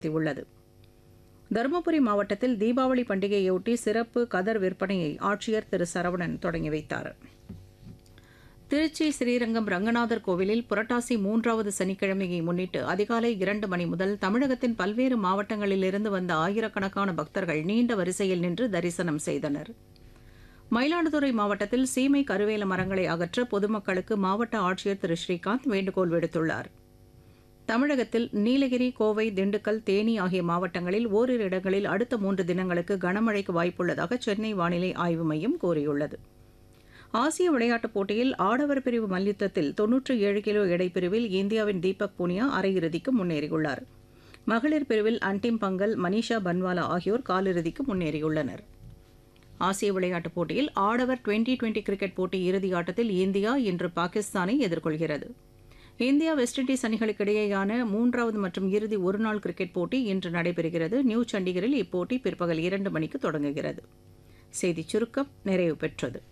உள்ளது தருமபுரி மாவட்டத்தில் தீபாவளி பண்டிகையொட்டி சிறப்பு கதர் விற்பனையை ஆட்சியர் திரு சரவணன் தொடங்கி வைத்தார் திருச்சி ஸ்ரீரங்கம் ரங்கநாதர் கோவிலில் புரட்டாசி மூன்றாவது சனிக்கிழமையை முன்னிட்டு அதிகாலை இரண்டு மணி முதல் தமிழகத்தின் பல்வேறு மாவட்டங்களிலிருந்து வந்த ஆயிரக்கணக்கான பக்தர்கள் நீண்ட வரிசையில் நின்று தரிசனம் செய்தனர் மயிலாடுதுறை மாவட்டத்தில் சீமை கருவேல மரங்களை அகற்ற பொதுமக்களுக்கு மாவட்ட ஆட்சியர் திரு ஸ்ரீகாந்த் வேண்டுகோள் விடுத்துள்ளார் தமிழகத்தில் நீலகிரி கோவை திண்டுக்கல் தேனி ஆகிய மாவட்டங்களில் ஓரிரு இடங்களில் அடுத்த மூன்று தினங்களுக்கு கனமழைக்கு வாய்ப்புள்ளதாக சென்னை வானிலை ஆய்வு மையம் கூறியுள்ளது ஆசிய விளையாட்டுப் போட்டியில் ஆடவர் பிரிவு மல்யுத்தத்தில் தொன்னூற்று ஏழு கிலோ எடைப்பிரிவில் இந்தியாவின் தீபக் புனியா அரையிறுதிக்கு முன்னேறியுள்ளார் மகளிர் பிரிவில் அன்டிம் பங்கல் மனிஷா பன்வாலா ஆகியோர் காலிறுதிக்கு முன்னேறியுள்ளனர் ஆசிய விளையாட்டுப் போட்டியில் ஆடவர் டுவெண்டி டுவெண்டி கிரிக்கெட் போட்டி இறுதி ஆட்டத்தில் இந்தியா இன்று பாகிஸ்தானை எதிர்கொள்கிறது இந்தியா வெஸ்ட் இண்டீஸ் அணிகளுக்கிடையேயான மூன்றாவது மற்றும் இறுதி ஒருநாள் கிரிக்கெட் போட்டி இன்று நடைபெறுகிறது நியூ சண்டிகரில் இப்போட்டி பிற்பகல் இரண்டு மணிக்கு தொடங்குகிறது செய்திச் சுருக்கம் நிறைவு பெற்றது